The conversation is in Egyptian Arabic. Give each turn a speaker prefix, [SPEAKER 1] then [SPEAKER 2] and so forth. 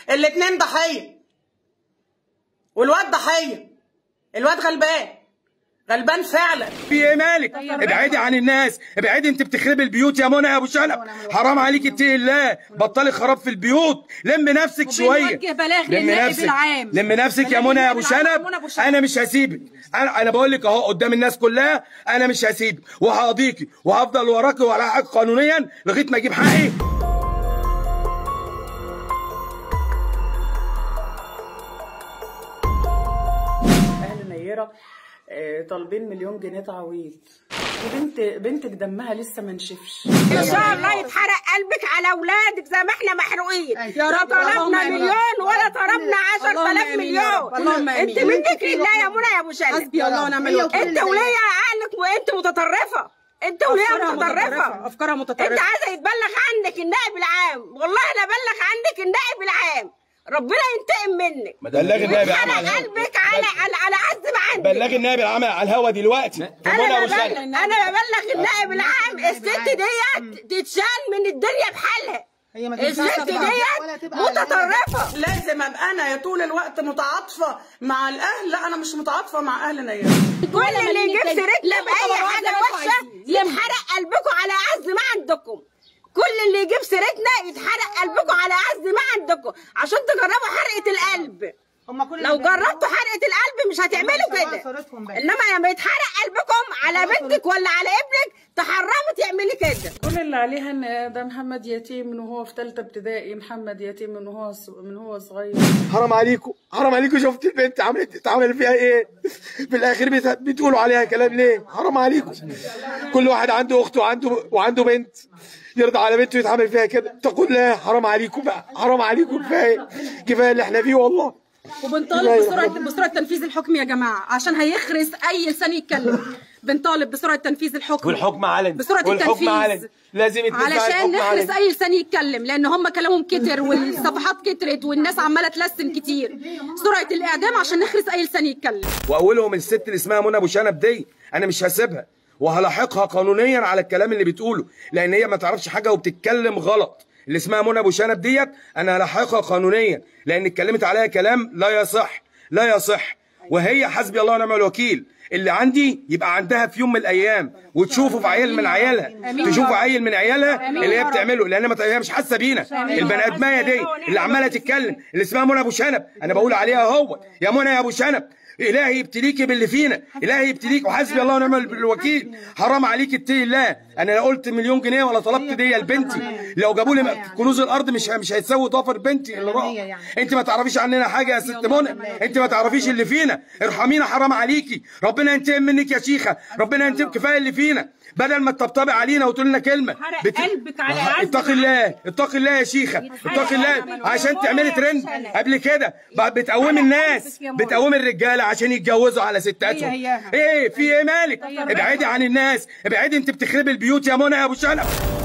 [SPEAKER 1] الاتنين ضحيه والواد ضحيه الواد غلبان غلبان فعلا
[SPEAKER 2] في ايه مالك ابعدي عن الناس ابعدي انت بتخربي البيوت يا منى يا ابو شنب حرام عليك اتقي الله بطلي خراب في البيوت لم نفسك شويه
[SPEAKER 3] وبنوجه بلاغ
[SPEAKER 2] لم
[SPEAKER 3] للنائب
[SPEAKER 2] نفسك
[SPEAKER 3] العام.
[SPEAKER 2] لم نفسك يا
[SPEAKER 3] بلاغ
[SPEAKER 2] منى يا ابو
[SPEAKER 3] للنائب العام
[SPEAKER 2] شنب
[SPEAKER 3] منى أبو شنب.
[SPEAKER 2] انا مش هسيبك انا انا بقول لك اهو قدام الناس كلها انا مش هسيبك وهقضيكي وهفضل وراكي وعلى حقك قانونيا لغايه ما اجيب حقي
[SPEAKER 1] اهل نيره آه، طالبين مليون جنيه تعويض وبنت بنتك دمها لسه ما نشفش
[SPEAKER 4] ان شاء الله يتحرق قلبك على اولادك زي ما احنا محروقين
[SPEAKER 3] يا رب،
[SPEAKER 4] لا
[SPEAKER 3] اللهم
[SPEAKER 4] طلبنا
[SPEAKER 3] آمين.
[SPEAKER 4] مليون ولا طلبنا
[SPEAKER 3] اللهم
[SPEAKER 4] 10000
[SPEAKER 3] آمين يا رب،
[SPEAKER 4] مليون
[SPEAKER 3] اللهم آمين.
[SPEAKER 4] انت منك لله يا منى يا ابو شلبي
[SPEAKER 3] حسبي الله ونعم الوكيل
[SPEAKER 4] انت وليا عقلك وانت متطرفه انت وليا
[SPEAKER 3] أفكارها
[SPEAKER 4] متطرفه
[SPEAKER 3] افكارها
[SPEAKER 4] انت
[SPEAKER 3] متطرفه
[SPEAKER 4] عايزه يتبلغ عنك النائب العام والله انا ابلغ عنك النائب العام ربنا ينتقم منك
[SPEAKER 2] بلغي النائب العام على
[SPEAKER 4] ويتحرق
[SPEAKER 2] الهوا.
[SPEAKER 4] قلبك على على على عز ما عندك
[SPEAKER 2] بلغي النائب العام على الهوا دلوقتي في منى
[SPEAKER 4] انا
[SPEAKER 2] ابو
[SPEAKER 4] ببلغ
[SPEAKER 2] شنب
[SPEAKER 4] انا ببلغ النائب العام الست ديت تتشال من الدنيا بحالها
[SPEAKER 3] هي ما تنفعش
[SPEAKER 4] الست
[SPEAKER 3] تطلع.
[SPEAKER 4] ديت متطرفه
[SPEAKER 1] لازم ابقى انا يا طول الوقت متعاطفه مع الاهل لا انا مش متعاطفه مع اهل نيره
[SPEAKER 4] كل اللي يجيب سيرتنا باي
[SPEAKER 3] طبعا
[SPEAKER 4] حاجه
[SPEAKER 3] زي ما انتوا
[SPEAKER 4] وحشه
[SPEAKER 3] عايزين.
[SPEAKER 4] يتحرق قلبكم على اعز ما عندكم كل اللي يجيب سيرتنا يتحرق قلبكم على اعز ما عندكم عشان تجربوا حرقه القلب لو جربتوا حرقه القلب مش هتعملوا كده انما لما يتحرق قلبكم على بنتك ولا على ابنك تحرموا تعملي كده
[SPEAKER 1] كل اللي عليها ان ده محمد يتيم من وهو في ثالثه ابتدائي محمد يتيم من وهو ص- من هو صغير
[SPEAKER 2] حرام عليكم حرام عليكم شفت البنت عملت اتعمل فيها ايه في الاخر بت- بتقولوا عليها كلام ليه حرام عليكم كل واحد عنده اخت وعنده وعنده بنت يرضى على بنته يتعمل فيها كده تقول لا حرام عليكم بقى حرام عليكم كفايه كفايه اللي احنا فيه والله
[SPEAKER 3] وبنطالب بسرعه بسرعه تنفيذ الحكم يا جماعه عشان هيخرس اي لسان يتكلم بنطالب بسرعه تنفيذ الحكم
[SPEAKER 2] والحكم علني
[SPEAKER 3] بسرعه
[SPEAKER 2] والحكم
[SPEAKER 3] التنفيذ
[SPEAKER 2] علني لازم يتنفذ
[SPEAKER 3] علشان
[SPEAKER 2] الحكم
[SPEAKER 3] نخرس
[SPEAKER 2] علني.
[SPEAKER 3] اي لسان يتكلم لان هم كلامهم كتر والصفحات كترت والناس عماله تلسن كتير سرعه الاعدام عشان نخرس اي لسان يتكلم
[SPEAKER 2] واولهم الست اللي اسمها منى ابو شنب دي انا مش هسيبها وهلاحقها قانونيا على الكلام اللي بتقوله لان هي ما تعرفش حاجه وبتتكلم غلط اللي اسمها منى ابو شنب ديت انا هلاحقها قانونيا لان اتكلمت عليها كلام لا يصح لا يصح وهي حسبي الله ونعم الوكيل اللي عندي يبقى عندها في يوم من الايام وتشوفوا في عيل من عيالها
[SPEAKER 3] آمين يا
[SPEAKER 2] تشوفوا
[SPEAKER 3] رب.
[SPEAKER 2] عيل من عيالها
[SPEAKER 3] آمين
[SPEAKER 2] اللي
[SPEAKER 3] يا
[SPEAKER 2] هي
[SPEAKER 3] رب.
[SPEAKER 2] بتعمله لان ما- هي مش حاسه بينا البني ادميه دي اللي عماله تتكلم اللي اسمها منى ابو شنب انا بقول عليها اهو يا منى يا ابو شنب الهي يبتليكي باللي فينا الهي يبتليك وحسبي الله ونعم الوكيل حرام عليك اتقي الله انا لا قلت مليون جنيه ولا طلبت دي لبنتي لو جابوا لي كنوز الارض مش مش هيتساوي ضفر بنتي اللي راح انت ما تعرفيش عننا حاجه يا ست منى انت ما تعرفيش اللي فينا ارحمينا حرام عليكي ربنا ينتقم منك يا شيخه ربنا ينتقم كفايه اللي فينا بدل ما تطبطبي علينا وتقول لنا كلمه
[SPEAKER 4] حرق قلبك على عز
[SPEAKER 2] اتقي الله اتقي الله يا شيخه اتقي الله عشان تعملي ترند قبل كده بقى بتقومي الناس بتقومي الرجاله عشان يتجوزوا على ستاتهم
[SPEAKER 3] هي هيها.
[SPEAKER 2] ايه في ايه مالك ابعدي عن الناس ابعدي انت بتخربي البيوت يا منى يا ابو شنب